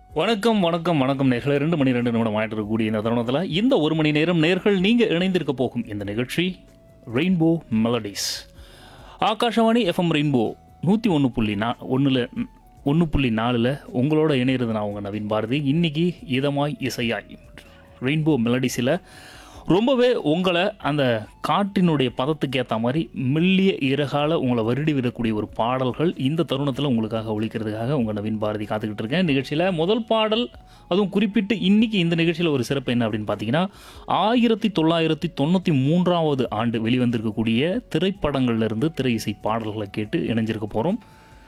வணக்கம் வணக்கம் வணக்கம் நேர்களை ரெண்டு மணி ரெண்டு நிமிடம் ஆயிட்டு இருக்கக்கூடிய இந்த தருணத்தில் இந்த ஒரு மணி நேரம் நேர்கள் நீங்கள் இணைந்திருக்க போகும் இந்த நிகழ்ச்சி rainbow melodies Akashvani FM rainbow நூற்றி ஒன்று புள்ளி நா ஒன்றில் ஒன்று புள்ளி நாலில் உங்களோட இணையிறது நான் உங்கள் நவீன் பாரதி இன்னைக்கு இதமாய் இசையாய் ரெயின்போ மெலடிஸில் ரொம்பவே உங்களை அந்த காட்டினுடைய பதத்துக்கு ஏற்ற மாதிரி மெல்லிய இறகால உங்களை வருடி விடக்கூடிய ஒரு பாடல்கள் இந்த தருணத்தில் உங்களுக்காக ஒழிக்கிறதுக்காக உங்கள் நவீன் பாரதி காத்துக்கிட்டு இருக்கேன் நிகழ்ச்சியில் முதல் பாடல் அதுவும் குறிப்பிட்டு இன்னைக்கு இந்த நிகழ்ச்சியில் ஒரு சிறப்பு என்ன அப்படின்னு பார்த்தீங்கன்னா ஆயிரத்தி தொள்ளாயிரத்தி தொண்ணூற்றி மூன்றாவது ஆண்டு வெளிவந்திருக்கக்கூடிய திரைப்படங்கள்ல இருந்து திரை இசை பாடல்களை கேட்டு இணைஞ்சிருக்க போகிறோம்